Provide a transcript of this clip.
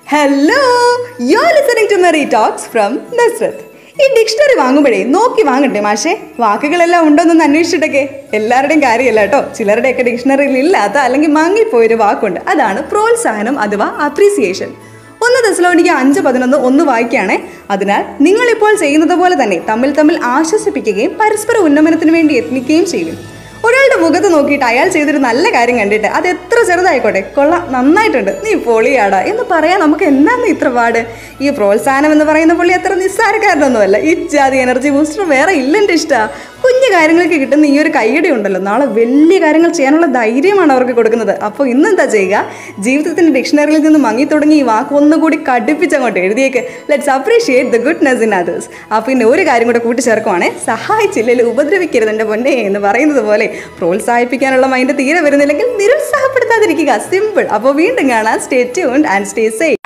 hello you are listening to Merry Talks from Nazareth ഈ dictionary വാങ്ങുമ്പോഴേ നോക്കി വാങ്ങണ്ടേ മാഷേ വാക്കുകളെല്ലാം ഉണ്ടോന്നൊന്ന് അന്വേഷിച്ചിട്ടൊക്കെ എല്ലാവരുടെയും കാര്യമല്ല കേട്ടോ ചിലരുടെയൊക്കെ ഡിക്ഷണറിയിൽ ഇല്ലാത്ത അല്ലെങ്കിൽ മങ്ങിപ്പോയൊരു വാക്കുണ്ട് അതാണ് പ്രോത്സാഹനം അഥവാ അപ്രീസിയേഷൻ ഒന്ന് ദശലോണിക്ക് അഞ്ച് പതിനൊന്ന് ഒന്ന് വായിക്കുകയാണേ അതിനാൽ നിങ്ങളിപ്പോൾ ചെയ്യുന്നത് പോലെ തന്നെ തമ്മിൽ തമ്മിൽ ആശ്വസിപ്പിക്കുകയും പരസ്പര ഉന്നമനത്തിന് വേണ്ടി യത്നിക്കുകയും ചെയ്യും ഒരാളുടെ മുഖത്ത് നോക്കിയിട്ട് അയാൾ ചെയ്തൊരു നല്ല കാര്യം കണ്ടിട്ട് അത് എത്ര ചെറുതായിക്കോട്ടെ കൊള്ളാം നന്നായിട്ടുണ്ട് നീ പൊളിയാടാ എന്ന് പറയാൻ നമുക്ക് എന്നാന്ന് ഇത്ര പാട് ഈ പ്രോത്സാഹനം എന്ന് പറയുന്ന പുള്ളി അത്ര നിസ്സാരക്കാരനൊന്നുമല്ല ഈ ജാതി എനർജി ബൂസ്റ്റർ വേറെ ഇല്ലെൻ്റെ ഇഷ്ട കുഞ്ഞു കാര്യങ്ങൾക്ക് കിട്ടുന്ന ഈ ഒരു കൈയടി ഉണ്ടല്ലോ നാളെ വലിയ കാര്യങ്ങൾ ചെയ്യാനുള്ള ധൈര്യമാണ് അവർക്ക് കൊടുക്കുന്നത് അപ്പോൾ ഇന്നെന്താ ചെയ്യുക ജീവിതത്തിന്റെ ഡിക്ഷണറിയിൽ നിന്ന് മങ്ങി തുടങ്ങി ഈ വാക്ക് ഒന്നുകൂടി കടുപ്പിച്ചങ്ങോട്ട് എഴുതിയേക്ക് let's appreciate the goodness in others അപ്പോൾ പിന്നെ ഒരു കാര്യം കൂടെ കൂട്ടിച്ചേർക്കുവാണേ സഹായിച്ചില്ലെങ്കിൽ ഉപദ്രവിക്കരുത് എൻ്റെ പൊന്നെ എന്ന് പറയുന്നത് പോലെ പ്രോത്സാഹിപ്പിക്കാനുള്ള മൈൻഡ് തീരെ വരുന്നില്ലെങ്കിൽ നിരുത്സാഹപ്പെടുത്താതിരിക്കുക സിമ്പിൾ അപ്പോൾ വീണ്ടും കാണാം stay tuned and stay safe